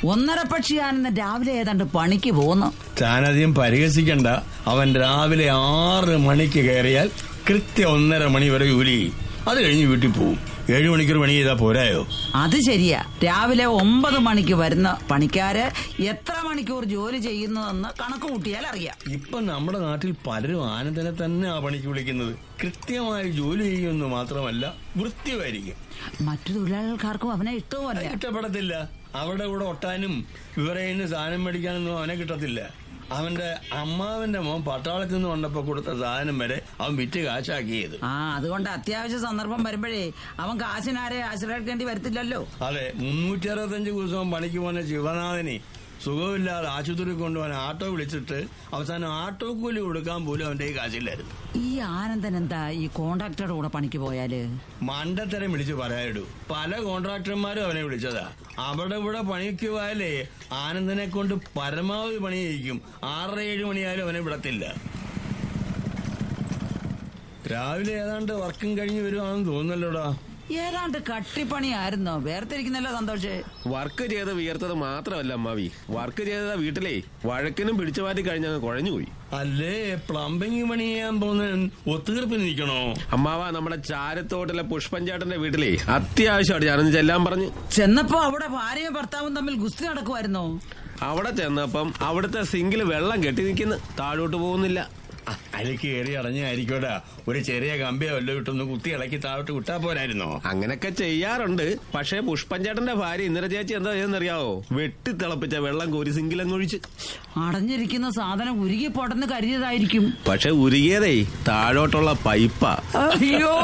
ഒന്നര പക്ഷിയാനെന്ന് രാവിലെ ഏതാണ്ട് പണിക്ക് പോന്നു താനധികം പരിഹസിക്കണ്ട അവൻ രാവിലെ ആറ് മണിക്ക് കയറിയാൽ കൃത്യം ഒന്നര മണി വരെ ജോലി ചെയ്യും അത് കഴിഞ്ഞ് വീട്ടിൽ പോവും ഏഴു മണിക്കൂർ പണി ചെയ്താൽ പോരായോ അത് ശരിയാ രാവിലെ ഒമ്പത് മണിക്ക് വരുന്ന പണിക്കാര് എത്ര മണിക്കൂർ ജോലി ചെയ്യുന്നതെന്ന് കണക്ക് കൂട്ടിയാൽ അറിയാം ഇപ്പൊ നമ്മുടെ നാട്ടിൽ പലരും ആനന്ദനെ തന്നെ ആ പണിക്ക് വിളിക്കുന്നത് കൃത്യമായി ജോലി ചെയ്യുമെന്ന് മാത്രമല്ല വൃത്തിയായിരിക്കും മറ്റു തൊഴിലാളികൾക്കാർക്കും അവനെ ഇഷ്ടവുമല്ല ഇഷ്ടപ്പെടത്തില്ല അവിടെ കൂടെ ഒട്ടാനും വിവരയിന്ന് സാധനം മേടിക്കാനൊന്നും അവനെ കിട്ടത്തില്ല അവന്റെ അമ്മാവന്റെ മോൻ പട്ടാളത്തിൽ നിന്ന് വന്നപ്പോ കൊടുത്ത സാധനം വരെ അവൻ വിറ്റ് കാശാക്കിയത് ആ അതുകൊണ്ട് അത്യാവശ്യ സന്ദർഭം വരുമ്പോഴേ അവൻ കാശിനാരെ ആശ്രയിക്കേണ്ടി വരത്തില്ലല്ലോ അതെ മുന്നൂറ്റി അറുപത്തഞ്ച് ദിവസവും പണിക്ക് പോകുന്ന ശിവനാഥനെ സുഖമില്ലാതെ ആശുപത്രി കൊണ്ടുപോകാൻ ആട്ടോ വിളിച്ചിട്ട് അവസാനം ആട്ടോ കൂലി കൊടുക്കാൻ പോലും അവന്റെ കയ്യിൽ കാശില്ലായിരുന്നു ഈ ആനന്ദൻ എന്താ ഈ കോണ്ടാക്ടറുടെ കൂടെ പണിക്ക് പോയാല് മണ്ടത്തരം വിളിച്ച് പറയാനിടൂ പല കോൺട്രാക്ടർമാരും അവനെ വിളിച്ചതാ അവിടെ ഇവിടെ പണിക്ക് പോയാലേ ആനന്ദനെ കൊണ്ട് പരമാവധി പണി ചെയ്യിക്കും ആറര ഏഴ് മണിയായാലും അവനെ വിടത്തില്ല രാവിലെ ഏതാണ്ട് വർക്കും കഴിഞ്ഞ് വരുവാണെന്ന് തോന്നുന്നല്ലോടാ ഏതാണ്ട് കട്ടിപ്പണിയായിരുന്നോ വേർതിരിക്കുന്നല്ലോ സന്തോഷേ വർക്ക് ചെയ്ത് വിയർത്തത് മാത്രമല്ല അമ്മാവി വർക്ക് ചെയ്ത വീട്ടിലേ വഴക്കിനും പിടിച്ചു മാറ്റി കഴിഞ്ഞങ്ങ് കുഴഞ്ഞുപോയി അല്ലേ പ്ലംബിംഗ് പണി ചെയ്യാൻ പോകുന്ന ഒത്തുതീർപ്പിന് നിൽക്കണോ അമ്മാവ നമ്മുടെ ചാരത്തോട്ടിലെ പുഷ്പഞ്ചേട്ടന്റെ വീട്ടിലേ അത്യാവശ്യമായിട്ട് ഞാനൊന്ന് ചെല്ലാൻ പറഞ്ഞു ചെന്നപ്പോ അവിടെ ഭാര്യയും ഭർത്താവും തമ്മിൽ ഗുസ്തി നടക്കുമായിരുന്നോ അവിടെ ചെന്നപ്പം അവിടുത്തെ സിങ്കിൽ വെള്ളം കെട്ടി നിൽക്കുന്നു താഴോട്ട് പോകുന്നില്ല അതിൽ കയറി അടഞ്ഞായിരിക്കോടാ ഒരു ചെറിയ കമ്പിയോ വല്ലോ ഇട്ടൊന്ന് കുത്തി ഇളക്കി താഴോട്ട് വിട്ടാ പോരായിരുന്നോ അങ്ങനൊക്കെ ചെയ്യാറുണ്ട് പക്ഷേ പുഷ്പഞ്ചേട്ടന്റെ ഭാര്യ ഇന്ദിര ചേച്ചി എന്താ ചെയ്യുന്നറിയാവോ വെട്ടി തിളപ്പിച്ച വെള്ളം കോരി സിങ്കിലങ്ങ് ഒഴിച്ച് അടഞ്ഞിരിക്കുന്ന സാധനം ഉരുകി പൊടന്ന് കരുതിയതായിരിക്കും പക്ഷെ ഉരുകിയതേ താഴോട്ടുള്ള പൈപ്പാ അയ്യോ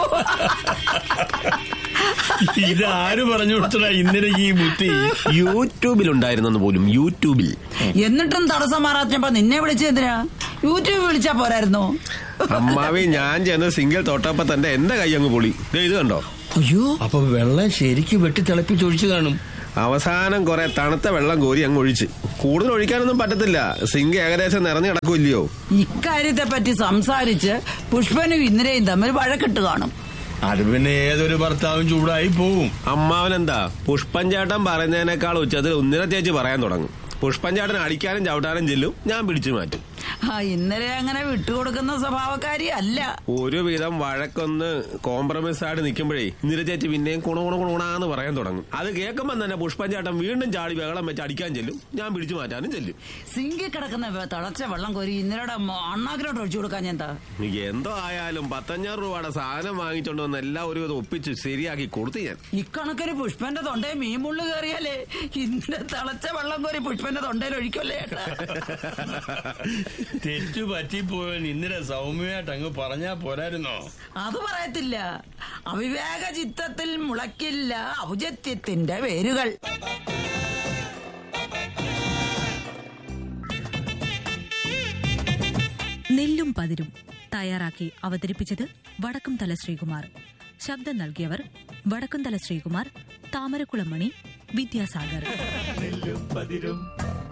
ഇത് ആര് പറഞ്ഞു കൊടുത്തടാ ഇന്നലേക്ക് ഈ ബുദ്ധി യൂട്യൂബിൽ ഉണ്ടായിരുന്നെന്ന് പോലും യൂട്യൂബിൽ എന്നിട്ടും തടസ്സം മാറാച്ചപ്പോ നിന്നെ വിളിച്ചെന്തിനാ യൂട്യൂബ് വിളിച്ചാ പോരായിരുന്നോ അമ്മാവി ഞാൻ ചെന്ന് സിംഗിൾ തൊട്ടപ്പോ തന്നെ എന്റെ കൈ അങ്ങ് പൊളി ദേ ഇത് കണ്ടോ അയ്യോ അപ്പൊ വെള്ളം ശരിക്ക് വെട്ടി തിളപ്പിച്ചൊഴിച്ചു കാണും അവസാനം കുറെ തണുത്ത വെള്ളം കോരി അങ്ങ് ഒഴിച്ച് കൂടുതൽ ഒഴിക്കാനൊന്നും പറ്റത്തില്ല സിങ്ക് ഏകദേശം നിറഞ്ഞു കിടക്കില്ലയോ ഇക്കാര്യത്തെ പറ്റി സംസാരിച്ച് പുഷ്പനും ഇന്ദിരയും തമ്മിൽ വഴക്കിട്ട് കാണും അത് പിന്നെ ഏതൊരു ഭർത്താവും ചൂടായി പോവും അമ്മാവനെന്താ പുഷ്പഞ്ചേട്ടൻ പറയുന്നതിനേക്കാൾ ഉച്ചത്തിൽ ഉന്നിര ചേച്ചി പറയാൻ തുടങ്ങും പുഷ്പഞ്ചേട്ടൻ അടിക്കാനും ചവിട്ടാനും ചെല്ലും ഞാൻ പിടിച്ചു മാറ്റും ആ ഇന്നലെ അങ്ങനെ വിട്ടുകൊടുക്കുന്ന സ്വഭാവക്കാരി അല്ല ഒരുവിധം വഴക്കൊന്ന് കോംപ്രമൈസ് ആയിട്ട് നിൽക്കുമ്പോഴേ ഇന്ദിര ചേച്ചി പിന്നെയും കുണ കുണ കുണാന്ന് പറയാൻ തുടങ്ങും അത് കേൾക്കുമ്പോൾ തന്നെ പുഷ്പഞ്ചേട്ടൻ വീണ്ടും ചാടി ബഹളം വെച്ച് അടിക്കാൻ ചെല്ലും ഞാൻ പിടിച്ചു മാറ്റാനും ചെല്ലും സിങ്കി കിടക്കുന്ന വെ- തിളച്ച വെള്ളം കോരി ഇന്നലെ അണ്ണാക്കിലോട്ട് ഒഴിച്ചു കൊടുക്കാൻ ഞാൻ എന്താ എന്തോ ആയാലും പത്തഞ്ഞൂറ് രൂപയുടെ സാധനം വാങ്ങിച്ചോണ്ട് വന്ന് എല്ലാം ഒരുവിധം ഒപ്പിച്ച് ശരിയാക്കി കൊടുത്തു ഞാൻ ഇക്കണക്കിന് പുഷ്പന്റെ തൊണ്ടയിൽ മീൻ മുള്ളു കയറിയാലേ ഇന്നലെ തിളച്ച വെള്ളം കോരി പുഷ്പന്റെ തൊണ്ടയിൽ ഒഴിക്കല്ലേ ഏട്ടാ? തെറ്റു പറ്റിപ്പോയവൻ ഇന്നലെ സൗമ്യമായിട്ട് അങ്ങ് പറഞ്ഞാ പോരായിരുന്നോ അത് പറയത്തില്ല അവിവേക ചിത്തത്തിൽ മുളയ്ക്കില്ല ഔചത്യത്തിന്റെ വേരുകൾ നെല്ലും പതിരും തയ്യാറാക്കി അവതരിപ്പിച്ചത് വടക്കുംതല ശ്രീകുമാർ ശബ്ദം നൽകിയവർ വടക്കുംതല ശ്രീകുമാർ താമരക്കുളമണി വിദ്യാസാഗർ നെല്ലും പതിരും